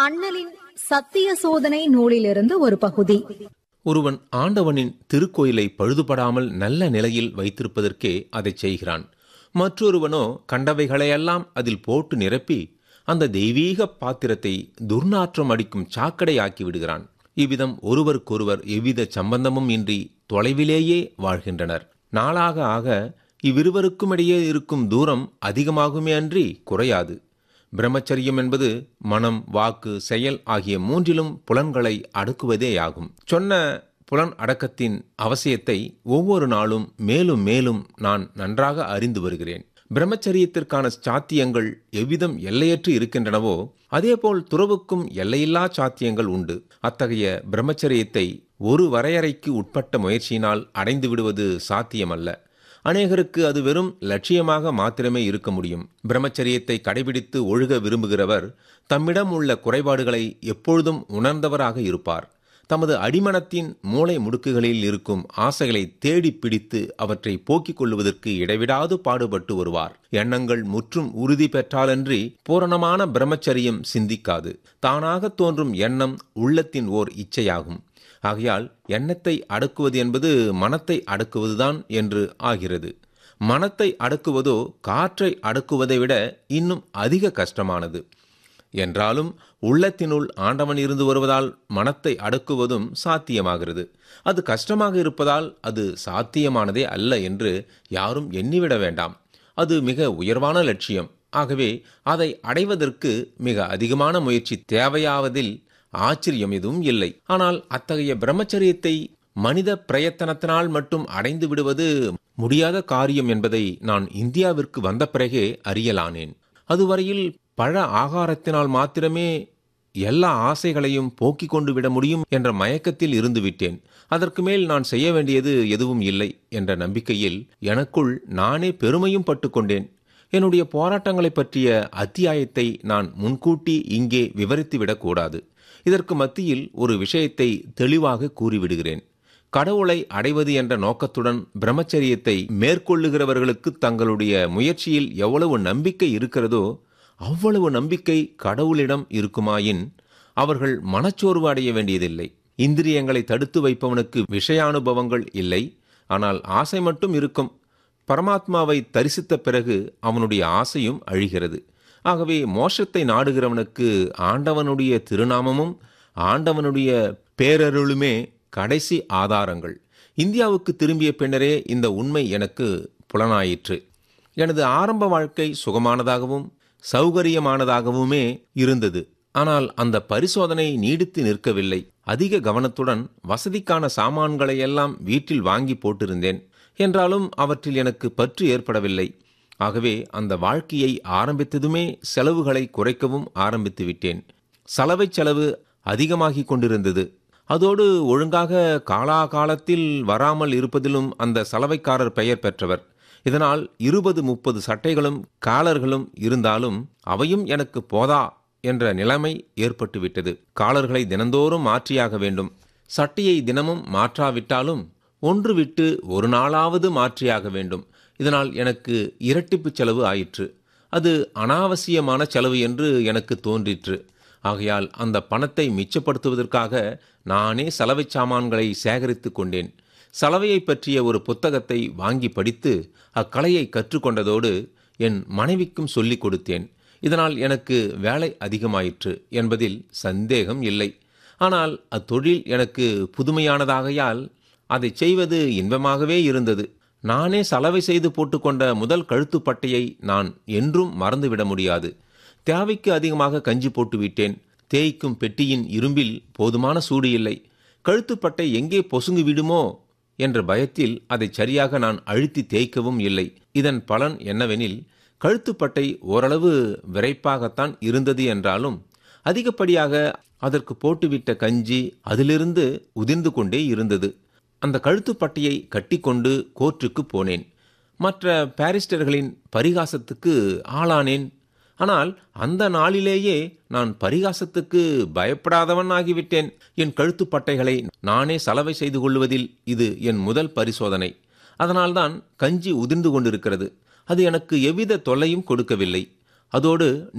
அண்ணலின் சத்திய சோதனை நூலிலிருந்து ஒரு பகுதி ஒருவன் ஆண்டவனின் திருக்கோயிலை பழுதுபடாமல் நல்ல நிலையில் வைத்திருப்பதற்கே அதைச் செய்கிறான் மற்றொருவனோ கண்டவைகளையெல்லாம் அதில் போட்டு நிரப்பி அந்த தெய்வீக பாத்திரத்தை துர்நாற்றம் அடிக்கும் சாக்கடையாக்கி விடுகிறான் இவ்விதம் ஒருவருக்கொருவர் எவ்வித சம்பந்தமும் இன்றி தொலைவிலேயே வாழ்கின்றனர் நாளாக ஆக இவ்விருவருக்கும் இடையே இருக்கும் தூரம் அதிகமாகுமே அன்றி குறையாது பிரம்மச்சரியம் என்பது மனம் வாக்கு செயல் ஆகிய மூன்றிலும் புலன்களை அடக்குவதேயாகும் சொன்ன புலன் அடக்கத்தின் அவசியத்தை ஒவ்வொரு நாளும் மேலும் மேலும் நான் நன்றாக அறிந்து வருகிறேன் பிரம்மச்சரியத்திற்கான சாத்தியங்கள் எவ்விதம் எல்லையற்று இருக்கின்றனவோ அதேபோல் துறவுக்கும் எல்லையில்லா சாத்தியங்கள் உண்டு அத்தகைய பிரம்மச்சரியத்தை ஒரு வரையறைக்கு உட்பட்ட முயற்சியினால் அடைந்து விடுவது சாத்தியமல்ல அநேகருக்கு அது வெறும் லட்சியமாக மாத்திரமே இருக்க முடியும் பிரம்மச்சரியத்தை கடைபிடித்து ஒழுக விரும்புகிறவர் தம்மிடம் உள்ள குறைபாடுகளை எப்பொழுதும் உணர்ந்தவராக இருப்பார் தமது அடிமனத்தின் மூளை முடுக்குகளில் இருக்கும் ஆசைகளை தேடி பிடித்து அவற்றை போக்கிக் கொள்வதற்கு இடைவிடாது பாடுபட்டு வருவார் எண்ணங்கள் முற்றும் உறுதி பெற்றாலன்றி பூரணமான பிரம்மச்சரியம் சிந்திக்காது தானாக தோன்றும் எண்ணம் உள்ளத்தின் ஓர் இச்சையாகும் ஆகையால் எண்ணத்தை அடக்குவது என்பது மனத்தை அடக்குவதுதான் என்று ஆகிறது மனத்தை அடக்குவதோ காற்றை அடக்குவதை விட இன்னும் அதிக கஷ்டமானது என்றாலும் உள்ளத்தினுள் ஆண்டவன் இருந்து வருவதால் மனத்தை அடக்குவதும் சாத்தியமாகிறது அது கஷ்டமாக இருப்பதால் அது சாத்தியமானதே அல்ல என்று யாரும் எண்ணிவிட வேண்டாம் அது மிக உயர்வான லட்சியம் ஆகவே அதை அடைவதற்கு மிக அதிகமான முயற்சி தேவையாவதில் ஆச்சரியம் எதுவும் இல்லை ஆனால் அத்தகைய பிரம்மச்சரியத்தை மனித பிரயத்தனத்தினால் மட்டும் அடைந்து விடுவது முடியாத காரியம் என்பதை நான் இந்தியாவிற்கு வந்த பிறகே அறியலானேன் அதுவரையில் பழ ஆகாரத்தினால் மாத்திரமே எல்லா ஆசைகளையும் போக்கிக் கொண்டு விட முடியும் என்ற மயக்கத்தில் இருந்து விட்டேன் அதற்கு மேல் நான் செய்ய வேண்டியது எதுவும் இல்லை என்ற நம்பிக்கையில் எனக்குள் நானே பெருமையும் பட்டுக்கொண்டேன் என்னுடைய போராட்டங்களை பற்றிய அத்தியாயத்தை நான் முன்கூட்டி இங்கே விவரித்துவிடக்கூடாது இதற்கு மத்தியில் ஒரு விஷயத்தை தெளிவாக கூறிவிடுகிறேன் கடவுளை அடைவது என்ற நோக்கத்துடன் பிரம்மச்சரியத்தை மேற்கொள்ளுகிறவர்களுக்கு தங்களுடைய முயற்சியில் எவ்வளவு நம்பிக்கை இருக்கிறதோ அவ்வளவு நம்பிக்கை கடவுளிடம் இருக்குமாயின் அவர்கள் மனச்சோர்வு அடைய வேண்டியதில்லை இந்திரியங்களை தடுத்து வைப்பவனுக்கு விஷயானுபவங்கள் இல்லை ஆனால் ஆசை மட்டும் இருக்கும் பரமாத்மாவை தரிசித்த பிறகு அவனுடைய ஆசையும் அழிகிறது ஆகவே மோஷத்தை நாடுகிறவனுக்கு ஆண்டவனுடைய திருநாமமும் ஆண்டவனுடைய பேரருளுமே கடைசி ஆதாரங்கள் இந்தியாவுக்கு திரும்பிய பின்னரே இந்த உண்மை எனக்கு புலனாயிற்று எனது ஆரம்ப வாழ்க்கை சுகமானதாகவும் சௌகரியமானதாகவுமே இருந்தது ஆனால் அந்த பரிசோதனை நீடித்து நிற்கவில்லை அதிக கவனத்துடன் வசதிக்கான சாமான்களை எல்லாம் வீட்டில் வாங்கி போட்டிருந்தேன் என்றாலும் அவற்றில் எனக்கு பற்று ஏற்படவில்லை ஆகவே அந்த வாழ்க்கையை ஆரம்பித்ததுமே செலவுகளை குறைக்கவும் ஆரம்பித்து விட்டேன் சலவை செலவு அதிகமாகிக் கொண்டிருந்தது அதோடு ஒழுங்காக காலாகாலத்தில் வராமல் இருப்பதிலும் அந்த சலவைக்காரர் பெயர் பெற்றவர் இதனால் இருபது முப்பது சட்டைகளும் காலர்களும் இருந்தாலும் அவையும் எனக்கு போதா என்ற நிலைமை ஏற்பட்டுவிட்டது காலர்களை தினந்தோறும் மாற்றியாக வேண்டும் சட்டையை தினமும் மாற்றாவிட்டாலும் ஒன்று விட்டு ஒரு நாளாவது மாற்றியாக வேண்டும் இதனால் எனக்கு இரட்டிப்பு செலவு ஆயிற்று அது அனாவசியமான செலவு என்று எனக்கு தோன்றிற்று ஆகையால் அந்த பணத்தை மிச்சப்படுத்துவதற்காக நானே சலவை சாமான்களை சேகரித்து கொண்டேன் சலவையை பற்றிய ஒரு புத்தகத்தை வாங்கி படித்து அக்கலையை கற்றுக்கொண்டதோடு என் மனைவிக்கும் சொல்லிக் கொடுத்தேன் இதனால் எனக்கு வேலை அதிகமாயிற்று என்பதில் சந்தேகம் இல்லை ஆனால் அத்தொழில் எனக்கு புதுமையானதாகையால் அதை செய்வது இன்பமாகவே இருந்தது நானே சலவை செய்து போட்டுக்கொண்ட முதல் கழுத்துப்பட்டையை நான் என்றும் மறந்துவிட முடியாது தேவைக்கு அதிகமாக கஞ்சி போட்டு விட்டேன் தேய்க்கும் பெட்டியின் இரும்பில் போதுமான சூடு இல்லை கழுத்துப்பட்டை எங்கே பொசுங்கு விடுமோ என்ற பயத்தில் அதை சரியாக நான் அழுத்தி தேய்க்கவும் இல்லை இதன் பலன் என்னவெனில் கழுத்துப்பட்டை ஓரளவு விரைப்பாகத்தான் இருந்தது என்றாலும் அதிகப்படியாக அதற்கு போட்டுவிட்ட கஞ்சி அதிலிருந்து உதிர்ந்து கொண்டே இருந்தது அந்த கழுத்துப்பட்டையை கட்டிக்கொண்டு கோர்ட்டுக்கு போனேன் மற்ற பாரிஸ்டர்களின் பரிகாசத்துக்கு ஆளானேன் ஆனால் அந்த நாளிலேயே நான் பரிகாசத்துக்கு பயப்படாதவன் ஆகிவிட்டேன் என் கழுத்துப்பட்டைகளை நானே சலவை செய்து கொள்வதில் இது என் முதல் பரிசோதனை அதனால்தான் கஞ்சி உதிர்ந்து கொண்டிருக்கிறது அது எனக்கு எவ்வித தொல்லையும் கொடுக்கவில்லை அதோடு